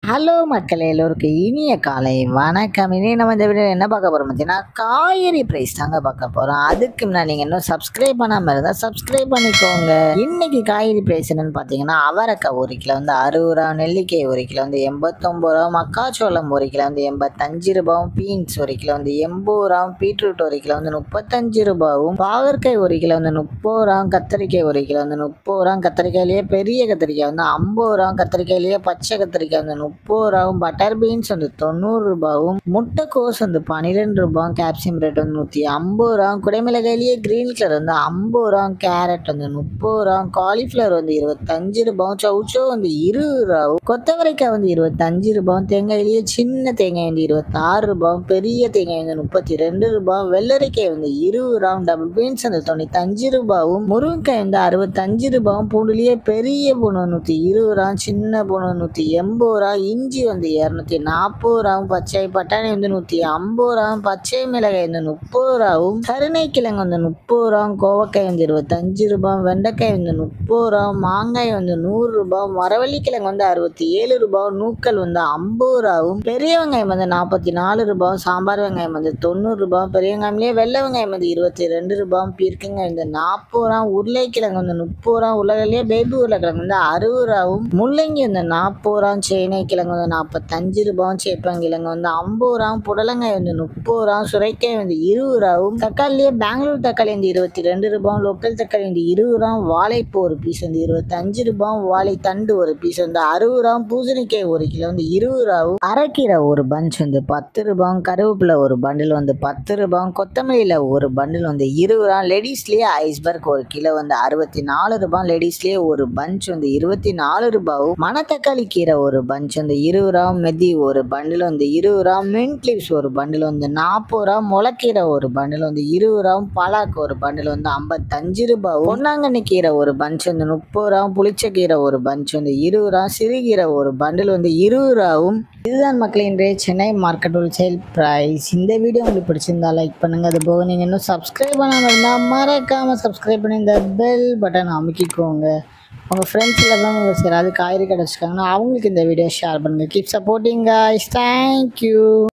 hello மக்களே எல்லோருக்கும் இனிய காலை வணக்கம் இனி நம்ம இந்த வீடியோ என்ன பார்க்க போகிறோம் பார்த்தீங்கன்னா காய்கறி ப்ரைஸ் தாங்க பார்க்க போகிறோம் அதுக்கு முன்னாடி நீங்கள் இன்னும் சப்ஸ்கிரைப் பண்ணாமல் இருந்தால் சப்ஸ்கிரைப் பண்ணிக்கோங்க இன்னைக்கு காய்கறி ப்ரைஸ் என்னன்னு பார்த்தீங்கன்னா அவரைக்காய் ஒரு கிலோ வந்து அறுபது ரூபா நெல்லிக்காய் ஒரு கிலோ வந்து எண்பத்தொம்பது ரூபா மக்காச்சோளம் ஒரு கிலோ வந்து எண்பத்தஞ்சு ரூபாவும் பீன்ஸ் ஒரு கிலோ வந்து எண்பது ரூபாவும் பீட்ரூட் ஒரு கிலோ வந்து முப்பத்தஞ்சு ரூபாவும் பாகற்காய் ஒரு கிலோ வந்து முப்பது ரூபாவும் கத்திரிக்காய் ஒரு கிலோ வந்து முப்பது ரூபாவும் கத்திரிக்காயிலேயே பெரிய கத்திரிக்காய் வந்து ஐம்பது ரூபாவும் கத்திரிக்காயிலேயே பச்சை கத்திரிக்காய் வந்து முப்பது ரூபாவும் பட்டர் பீன்ஸ் வந்து தொண்ணூறு ரூபாவும் முட்டைக்கோஸ் வந்து பன்னிரெண்டு ரூபாவும் கேப்சியம் ரேட் வந்து நூற்றி ஐம்பது ரூபாவும் குடைமிளகாயிலேயே க்ரீன் கலர் வந்து ஐம்பது ரூபாவும் கேரட் வந்து முப்பது ரூபாவும் காலிஃப்ளவர் வந்து இருபத்தஞ்சு ரூபாவும் சவுச்சோ வந்து இருபது ரூபாவும் கொத்தவரைக்காய் வந்து இருபத்தஞ்சு ரூபாவும் தேங்காயிலேயே சின்ன தேங்காய் வந்து இருபத்தாறு ரூபாவும் பெரிய தேங்காய் வந்து முப்பத்தி ரெண்டு ரூபாவும் வெள்ளரிக்காய் வந்து இருபது ரூபாவும் டபுள் பீன்ஸ் வந்து தொண்ணூத்தஞ்சு ரூபாவும் முருங்கைக்காய் வந்து அறுபத்தஞ்சு ரூபாவும் பூண்டுலேயே பெரிய பூண்டு நூற்றி இருபது ரூபா சின்ன பூண்டு நூற்றி எண்பது ரூபா இஞ்சி வந்து இரநூத்தி நாற்பது ரூபாவும் பச்சை பட்டாணி வந்து நூற்றி ஐம்பது ரூபாவும் பச்சை மிளகாய் வந்து முப்பது ரூபாவும் கருணைக்கிழங்கு வந்து முப்பது ரூபாவும் கோவக்காய் வந்து இருபத்தஞ்சு ரூபாவும் வெண்டைக்காய் வந்து முப்பது ரூபாவும் மாங்காய் வந்து நூறு ரூபாவும் மரவள்ளிக்கிழங்கு வந்து அறுபத்தி ஏழு ரூபாவும் நூக்கல் வந்து ஐம்பது ரூபாவும் பெரிய வெங்காயம் வந்து நாற்பத்தி நாலு ரூபாவும் சாம்பார் வெங்காயம் வந்து தொண்ணூறு ரூபாவும் பெரிய வெங்காயம்லேயே வெள்ளை வெங்காயம் வந்து இருபத்தி ரெண்டு ரூபாவும் பீர்க்கங்காய் வந்து நாற்பது ரூபா உருளைக்கிழங்கு வந்து முப்பது ரூபா உலகிலேயே பேபி உருளைக்கிழங்கு வந்து அறுபது ரூபாவும் முள்ளங்கி வந்து நாற்பது ரூபாவும் சேனை கிழங்கு வந்து நாற்பத்தஞ்சு ரூபாவும் சேப்பங்கிழங்கு வந்து ஐம்பது ரூபாவும் புடலங்காய் வந்து முப்பது ரூபாவும் சுரைக்காய் வந்து இருபது ரூபாவும் தக்காளியே பெங்களூர் தக்காளி வந்து இருபத்தி ரெண்டு ரூபாவும் லோக்கல் தக்காளி வந்து இருபது ரூபாவும் வாழைப்பூ ஒரு பீஸ் வந்து இருபத்தஞ்சு ரூபாவும் வாழைத்தண்டு ஒரு பீஸ் வந்து அறுபது ரூபாவும் பூசணிக்காய் ஒரு கிலோ வந்து இருபது ரூபாவும் அரைக்கீரை ஒரு பஞ்ச் வந்து பத்து ரூபாவும் கருவேப்பிலை ஒரு பண்டில் வந்து பத்து ரூபாவும் கொத்தமல்லியில் ஒரு பண்டில் வந்து இருபது ரூபா லேடிஸ்லேயே ஐஸ்பர்க் ஒரு கிலோ வந்து அறுபத்தி நாலு ரூபாய் லேடிஸ்லேயே ஒரு பஞ்ச் வந்து இருபத்தி நாலு ரூபாவும் மணத்தக்காளி கீரை ஒரு பஞ்ச் வந்து இருபது ரூபா மெதி ஒரு பண்டில் வந்து இருபது ரூபா மின்ட் லீவ்ஸ் ஒரு பண்டில் வந்து நாற்பது ரூபா முளைக்கீரை ஒரு பண்டில் வந்து இருபது ரூபா பலாக்கு ஒரு பண்டில் வந்து ஐம்பத்தஞ்சு ரூபாவும் பொன்னாங்கண்ணி கீரை ஒரு பஞ்ச் வந்து முப்பது ரூபா புளிச்சக்கீரை ஒரு பஞ்ச் வந்து இருபது ரூபா சிறுகீரை ஒரு பண்டில் வந்து இருபது ரூபாவும் இதுதான் மக்கள் இன்றைய சென்னை மார்க்கெட் ஹோல்சேல் ப்ரைஸ் இந்த வீடியோ உங்களுக்கு பிடிச்சிருந்தா லைக் பண்ணுங்க அது போக நீங்கள் இன்னும் சப்ஸ்கிரைப் பண்ணாமல் இருந்தால் மறக்காமல் சப்ஸ்கிரைப் பண்ணி இந்த பெல் பட்டன் அமைக்கிக்கோங்க உங்கள் ஃப்ரெண்ட்ஸ் எல்லாம் உங்களுக்கு யாராவது காய்கறி கடை வச்சுருக்காங்கன்னா அவங்களுக்கு இந்த வீடியோ ஷேர் பண்ணுங்கள் கீப் சப்போர்ட்டிங் காய்ஸ் தேங்க்யூ